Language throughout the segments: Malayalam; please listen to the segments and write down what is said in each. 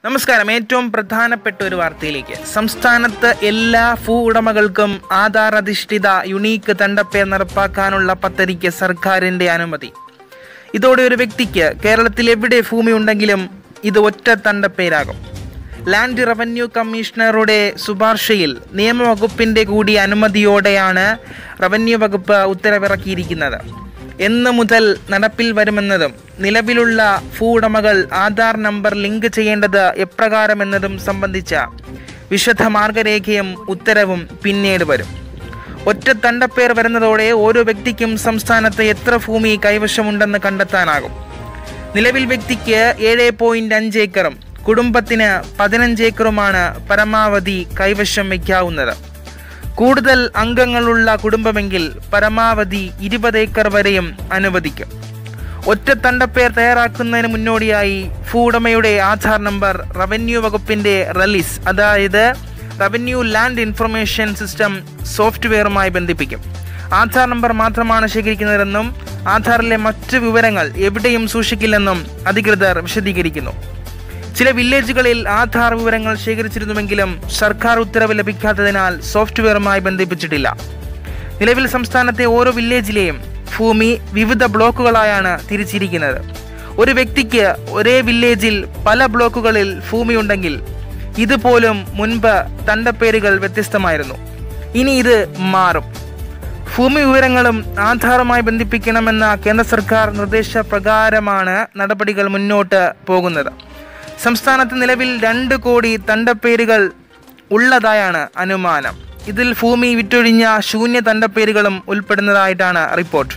നമസ്കാരം ഏറ്റവും പ്രധാനപ്പെട്ട ഒരു വാർത്തയിലേക്ക് സംസ്ഥാനത്ത് എല്ലാ ഭൂ ഉടമകൾക്കും ആധാർ അധിഷ്ഠിത യുണീക്ക് തണ്ടപ്പേർ നടപ്പാക്കാനുള്ള പദ്ധതിക്ക് സർക്കാരിന്റെ അനുമതി ഇതോടെ ഒരു വ്യക്തിക്ക് കേരളത്തിൽ എവിടെ ഭൂമി ഉണ്ടെങ്കിലും ഇത് ഒറ്റ തണ്ടപ്പേരാകും ലാൻഡ് റവന്യൂ കമ്മീഷണറുടെ ശുപാർശയിൽ നിയമവകുപ്പിന്റെ കൂടി അനുമതിയോടെയാണ് റവന്യൂ വകുപ്പ് ഉത്തരവിറക്കിയിരിക്കുന്നത് എന്ന് മുതൽ നടപ്പിൽ വരുമെന്നതും നിലവിലുള്ള ഭൂ ഉടമകൾ ആധാർ നമ്പർ ലിങ്ക് ചെയ്യേണ്ടത് എപ്രകാരമെന്നതും സംബന്ധിച്ച വിശദ മാർഗരേഖയും ഉത്തരവും പിന്നീട് വരും ഒറ്റ തണ്ടപ്പേർ വരുന്നതോടെ ഓരോ വ്യക്തിക്കും സംസ്ഥാനത്ത് എത്ര ഭൂമി കൈവശമുണ്ടെന്ന് കണ്ടെത്താനാകും നിലവിൽ വ്യക്തിക്ക് ഏഴ് പോയിന്റ് അഞ്ച് ഏക്കറും കുടുംബത്തിന് പതിനഞ്ച് ഏക്കറുമാണ് പരമാവധി കൈവശം വയ്ക്കാവുന്നത് കൂടുതൽ അംഗങ്ങളുള്ള കുടുംബമെങ്കിൽ പരമാവധി ഇരുപത് ഏക്കർ വരെയും അനുവദിക്കും ഒറ്റ തണ്ടപ്പേർ തയ്യാറാക്കുന്നതിന് മുന്നോടിയായി ഭൂവുടമയുടെ ആധാർ നമ്പർ റവന്യൂ വകുപ്പിന്റെ റിലീസ് അതായത് റവന്യൂ ലാൻഡ് ഇൻഫർമേഷൻ സിസ്റ്റം സോഫ്റ്റ്വെയറുമായി ബന്ധിപ്പിക്കും ആധാർ നമ്പർ മാത്രമാണ് ശേഖരിക്കുന്നതെന്നും ആധാറിലെ മറ്റ് വിവരങ്ങൾ എവിടെയും സൂക്ഷിക്കില്ലെന്നും അധികൃതർ വിശദീകരിക്കുന്നു ചില വില്ലേജുകളിൽ ആധാർ വിവരങ്ങൾ ശേഖരിച്ചിരുന്നുവെങ്കിലും സർക്കാർ ഉത്തരവ് ലഭിക്കാത്തതിനാൽ സോഫ്റ്റ്വെയറുമായി ബന്ധിപ്പിച്ചിട്ടില്ല നിലവിൽ സംസ്ഥാനത്തെ ഓരോ വില്ലേജിലെയും ഭൂമി വിവിധ ബ്ലോക്കുകളായാണ് തിരിച്ചിരിക്കുന്നത് ഒരു വ്യക്തിക്ക് ഒരേ വില്ലേജിൽ പല ബ്ലോക്കുകളിൽ ഭൂമിയുണ്ടെങ്കിൽ ഇതുപോലും മുൻപ് തണ്ടപ്പേരുകൾ വ്യത്യസ്തമായിരുന്നു ഇനി ഇത് മാറും ഭൂമി വിവരങ്ങളും ആധാറുമായി ബന്ധിപ്പിക്കണമെന്ന കേന്ദ്ര സർക്കാർ നിർദ്ദേശപ്രകാരമാണ് നടപടികൾ മുന്നോട്ട് പോകുന്നത് സംസ്ഥാനത്ത് നിലവിൽ രണ്ട് കോടി തണ്ടപ്പേരുകൾ ഉള്ളതായാണ് അനുമാനം ഇതിൽ ഭൂമി വിറ്റൊഴിഞ്ഞ ശൂന്യ തണ്ടപ്പേരുകളും ഉൾപ്പെടുന്നതായിട്ടാണ് റിപ്പോർട്ട്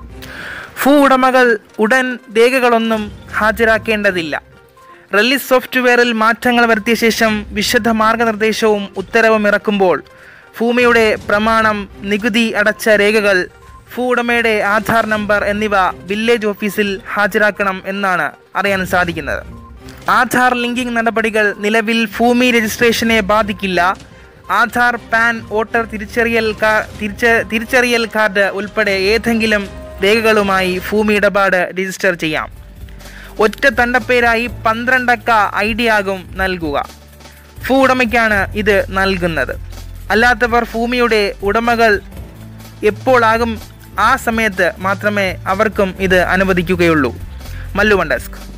ഭൂ ഉടമകൾ ഉടൻ രേഖകളൊന്നും ഹാജരാക്കേണ്ടതില്ല റിലീസ് സോഫ്റ്റ്വെയറിൽ മാറ്റങ്ങൾ വരുത്തിയ ശേഷം വിശദ മാർഗനിർദ്ദേശവും ഉത്തരവും ഇറക്കുമ്പോൾ ഭൂമിയുടെ പ്രമാണം നികുതി അടച്ച രേഖകൾ ഭൂ ഉടമയുടെ ആധാർ നമ്പർ എന്നിവ വില്ലേജ് ഓഫീസിൽ ഹാജരാക്കണം എന്നാണ് അറിയാൻ സാധിക്കുന്നത് ആധാർ ലിങ്കിംഗ് നടപടികൾ നിലവിൽ ഭൂമി രജിസ്ട്രേഷനെ ബാധിക്കില്ല ആധാർ പാൻ വോട്ടർ തിരിച്ചറിയൽ കാ- തിരിച്ച തിരിച്ചറിയൽ കാർഡ് ഉൾപ്പെടെ ഏതെങ്കിലും രേഖകളുമായി ഭൂമി ഇടപാട് രജിസ്റ്റർ ചെയ്യാം ഒറ്റ തണ്ടപ്പേരായി പന്ത്രണ്ടക്ക ഐ ഡി ആകും നൽകുക ഭൂ ഉടമയ്ക്കാണ് ഇത് നൽകുന്നത് അല്ലാത്തവർ ഭൂമിയുടെ ഉടമകൾ എപ്പോഴാകും ആ സമയത്ത് മാത്രമേ അവർക്കും ഇത് അനുവദിക്കുകയുള്ളൂ മല്ലുവൺ ഡെസ്ക്